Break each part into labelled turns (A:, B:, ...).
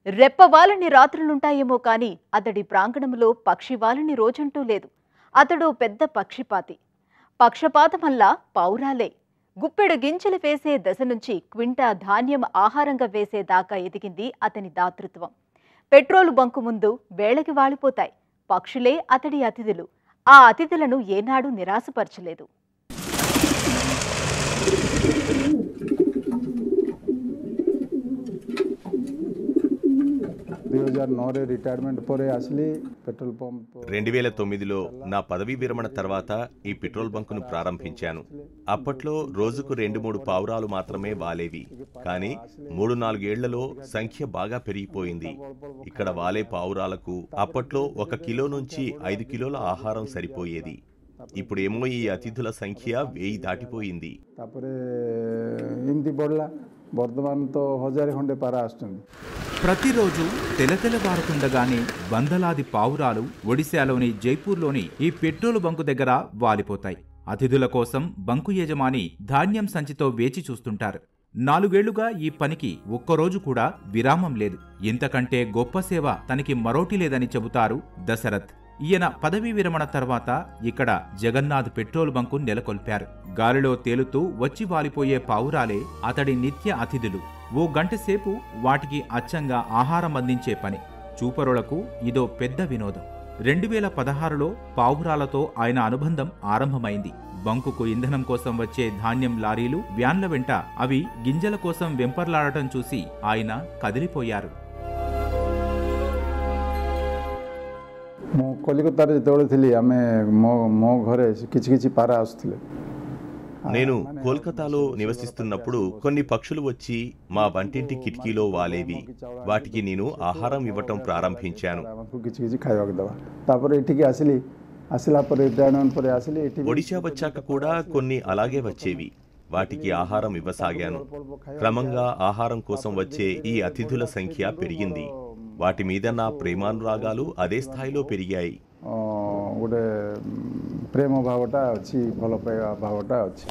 A: రెప్పవాలని రాత్రులుంటాయేమో కాని అతడి ప్రాంగణంలో పక్షివాలని రోజంటూ లేదు అతడు పెద్ద పక్షిపాతి పక్షపాతమల్లా పౌరాలే గుప్పెడు గింజలు వేసే దశ నుంచి క్వింటా ధాన్యం ఆహారంగా వేసే దాకా ఎదిగింది అతని దాతృత్వం పెట్రోలు బంకు ముందు వేళకి వాలిపోతాయి పక్షులే అతడి అతిథులు ఆ అతిథులను ఏనాడు నిరాశపరచలేదు
B: ଦୁଇ ହଜାର ନଅରେ ରିଟାୟାରମେଣ୍ଟ ପରେ ଆସିଲି ପେଟ୍ରୋଲ ପମ୍ପ
C: రెండు వేల తొమ్మిదిలో నా పదవీ విరమణ తర్వాత ఈ పెట్రోల్ బంకును ప్రారంభించాను అప్పట్లో రోజుకు రెండు మూడు పావురాలు మాత్రమే వాలేవి కానీ మూడు నాలుగేళ్లలో సంఖ్య బాగా పెరిగిపోయింది ఇక్కడ వాలే పావురాలకు అప్పట్లో ఒక కిలో నుంచి ఐదు కిలోల ఆహారం సరిపోయేది ఇప్పుడేమో ఈ అతిథుల సంఖ్య వెయ్యి దాటిపోయింది
B: ତାପରେ ଏମିତି ବଢ଼ିଲା ବର୍ତ୍ତମାନ ତ ହଜାରେ ଖଣ୍ଡେ ପାରା ଆସୁଛନ୍ତି
D: ప్రతిరోజు తెలతెలవారుతుండగానే వందలాది పావురాలు ఒడిశాలోని జైపూర్లోని ఈ పెట్రోలు బంకు దగ్గర వాలిపోతాయి అతిథుల కోసం బంకు యజమాని ధాన్యం సంచితో వేచి చూస్తుంటారు నాలుగేళ్లుగా ఈ పనికి ఒక్కరోజు కూడా విరామం లేదు ఇంతకంటే గొప్ప సేవ తనకి మరోటి లేదని చెబుతారు దశరథ్ ఈయన పదవీ విరమణ తర్వాత ఇక్కడ జగన్నాథ్ పెట్రోల్ బంకు నెలకొల్పారు గాలిలో తేలుతూ వచ్చి వాలిపోయే పావురాలే అతడి నిత్య అతిథులు ఓ గంట సేపు వాటికి అచ్చంగా ఆహారం అందించే పని చూపరులకు ఇదో పెద్ద వినోదం రెండు వేల పదహారులో పావురాలతో ఆయన అనుబంధం ఆరంభమైంది బంకుకు ఇంధనం కోసం వచ్చే ధాన్యం లారీలు వ్యాన్ల వెంట అవి గింజల కోసం వెంపర్లాడటం చూసి ఆయన కదిలిపోయారు
B: ମୁଁ କଲିକତାରେ ଯେତେବେଳେ ଥିଲି ଆମେ ମୋ ମୋ ଘରେ କିଛି କିଛି ପାରା ଆସୁଥିଲେ
C: నేను కోల్కతాలో నివసిస్తున్నప్పుడు కొన్ని పక్షులు వచ్చి మా వంటింటి కిటికీలో వాలేవి వాటికి నేను ఆహారం ఇవ్వటం ప్రారంభించాను
B: ଆମକୁ କିଛି କିଛି ଖାଇବାକୁ ଦେବା ତାପରେ ଏଠିକି ଆସିଲି ଆସିଲା ପରେ ରିଟାୟାରମେଣ୍ଟ ପରେ ଆସିଲି ଏଠି ବି
C: ఒడిశా వచ్చాక కూడా కొన్ని అలాగే వచ్చేవి వాటికి ఆహారం ఇవ్వసాగాను క్రమంగా ఆహారం కోసం వచ్చే ఈ అతిథుల సంఖ్య పెరిగింది వాటి మీద నా ప్రేమానురాగాలు అదే స్థాయిలో పెరిగాయి
B: ଅ, ଗୋଟେ ଉମ୍, ପ୍ରେମ ଭାବଟା ଅଛି ଭଲ ପାଇବା ଭାବଟା ଅଛି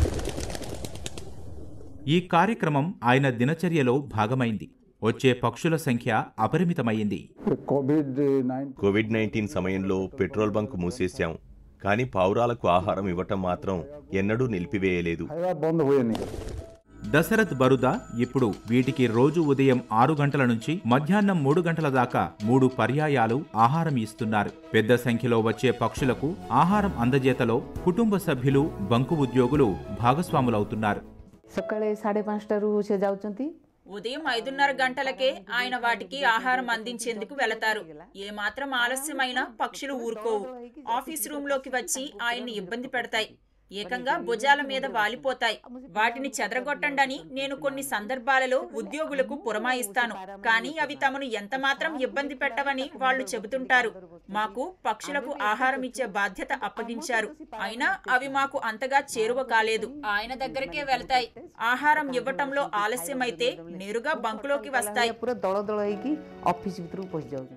D: ఈ కార్యక్రమం ఆయన దినచర్యలో భాగమైంది వచ్చే పక్షుల సంఖ్య అపరిమితమైంది
B: କୋଭିଡ ନାଇଣ୍ଟିନ୍
C: కోవిడ్ నైన్టీన్ సమయంలో పెట్రోల్ బంక్ మూసేశాం కానీ పావురాలకు ఆహారం ఇవ్వటం మాత్రం ఎన్నడూ నిలిపివేయలేదు
B: ଖାଇବା ବନ୍ଦ ହୁଏନି
D: దశరథ్ బరుదా ఇప్పుడు వీటికి రోజు ఉదయం ఆరు గంటల నుంచి మధ్యాహ్నం మూడు గంటల దాకా మూడు పర్యాయాలు ఆహారం ఇస్తున్నారు పెద్ద సంఖ్యలో వచ్చే పక్షులకు ఆహారం అందజేతలో కుటుంబ సభ్యులు బంకు ఉద్యోగులు భాగస్వాములవుతున్నారు
E: ସକାଳେ ସାଢ଼େ ପାଞ୍ଚଟାରୁ ସେ ଯାଉଛନ୍ତି
F: ఉదయం ఐదున్నర గంటలకే ఆయన వాటికి ఆహారం అందించేందుకు వెళతారు ఏమాత్రం ఆలస్యమైనా పక్షులు ఊరుకోవు ఆఫీస్ రూమ్ లోకి వచ్చి ఆయన్ని ఇబ్బంది పెడతాయి ఏకంగా భుజాల మీద వాలిపోతాయి వాటిని చెదరగొట్టండని నేను కొన్ని సందర్భాలలో ఉద్యోగులకు పురమాయిస్తాను కానీ అవి తమను ఎంత మాత్రం ఇబ్బంది పెట్టవని వాళ్ళు చెబుతుంటారు మాకు పక్షులకు ఆహారం ఇచ్చే బాధ్యత అప్పగించారు అయినా అవి మాకు అంతగా చేరువ కాలేదు ఆయన దగ్గరకే వెళ్తాయి ఆహారం ఇవ్వటంలో ఆలస్యమైతే నేరుగా బంకులోకి వస్తాయి
E: ପୁରା ଦଳ ଦଳ ହେଇକି ଅଫିସ ଭିତରକୁ ପଶି ଯାଉଛନ୍ତି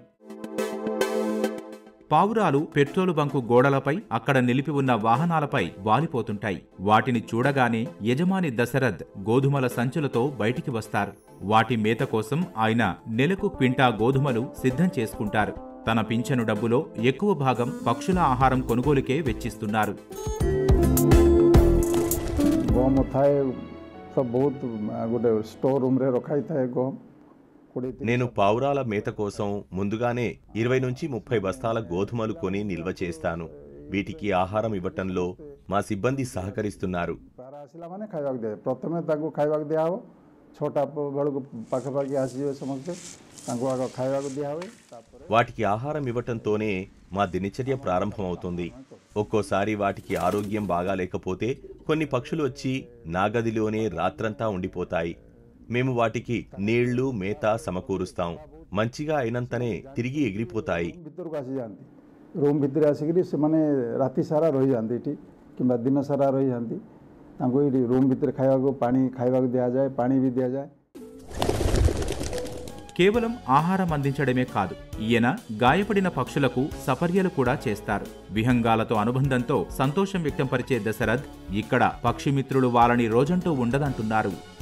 D: పావురాలు పెట్రోలు బంకు గోడలపై అక్కడ నిలిపి ఉన్న వాహనాలపై వాలిపోతుంటాయి వాటిని చూడగానే యజమాని దశరథ్ గోధుమల సంచులతో బయటికి వస్తారు వాటి మేత కోసం ఆయన నెలకు క్వింటా గోధుమలు సిద్ధం చేసుకుంటారు తన పింఛను డబ్బులో ఎక్కువ భాగం పక్షుల ఆహారం కొనుగోలుకే వెచ్చిస్తున్నారు
B: ଗହମ ଥାଏ ତ ବହୁତ ଆ, ଗୋଟେ ଷ୍ଟୋର ରୁମ୍ରେ ରଖାଯାଇଥାଏ ଗହମ କୋଡ଼ିଏ ତିରିଶ
C: నేను పావురాల మేత కోసం ముందుగానే ఇరవై నుంచి ముప్పై బస్తాల గోధుమలు కొని నిల్వ చేస్తాను వీటికి ఆహారం ఇవ్వటంలో మా సిబ్బంది సహకరిస్తున్నారు
B: ପାରା ଆସିଲା ମାନେ ଖାଇବାକୁ ଦିଆଯାଏ ପ୍ରଥମେ ତାଙ୍କୁ ଖାଇବାକୁ ଦିଆହେବ ଛଅଟା ପ- ବେଳକୁ ପାଖାପାଖି ଆସିଯିବେ ସମସ୍ତେ ତାଙ୍କୁ ଆଗ ଖାଇବାକୁ ଦିଆହୁଏ ତାପରେ
C: వాటికి ఆహారం ఇవ్వటంతోనే మా దినచర్య ప్రారంభమవుతుంది ఒక్కోసారి వాటికి ఆరోగ్యం బాగా లేకపోతే కొన్ని పక్షులు వచ్చి నా గదిలోనే రాత్రంతా ఉండిపోతాయి మేము వాటికి నీళ్లు మేత సమకూరుస్తాం మంచిగా అయినంతనే తిరిగి ఎగిరిపోతాయి
B: ଭିତରକୁ ଆସିଯାଆନ୍ତି ରୁମ୍ ଭିତରେ ଆସିକିରି ସେମାନେ ରାତି ସାରା ରହିଯାଆନ୍ତି ଏଠି କିମ୍ବା ଦିନ ସାରା ରହିଯାଆନ୍ତି ତାଙ୍କୁ ଏଇଠି ରୁମ୍ ଭିତରେ ଖାଇବାକୁ ପାଣି ଖାଇବାକୁ ଦିଆଯାଏ ପାଣି ବି ଦିଆଯାଏ
D: కేవలం ఆహారం అందించడమే కాదు ఈయన గాయపడిన పక్షులకు సపర్యలు కూడా చేస్తారు విహంగాలతో అనుబంధంతో సంతోషం వ్యక్తం పరిచే దశరథ్ ఇక్కడ పక్షిమిత్రులు వాళ్ళని రోజంటూ ఉండదంటున్నారు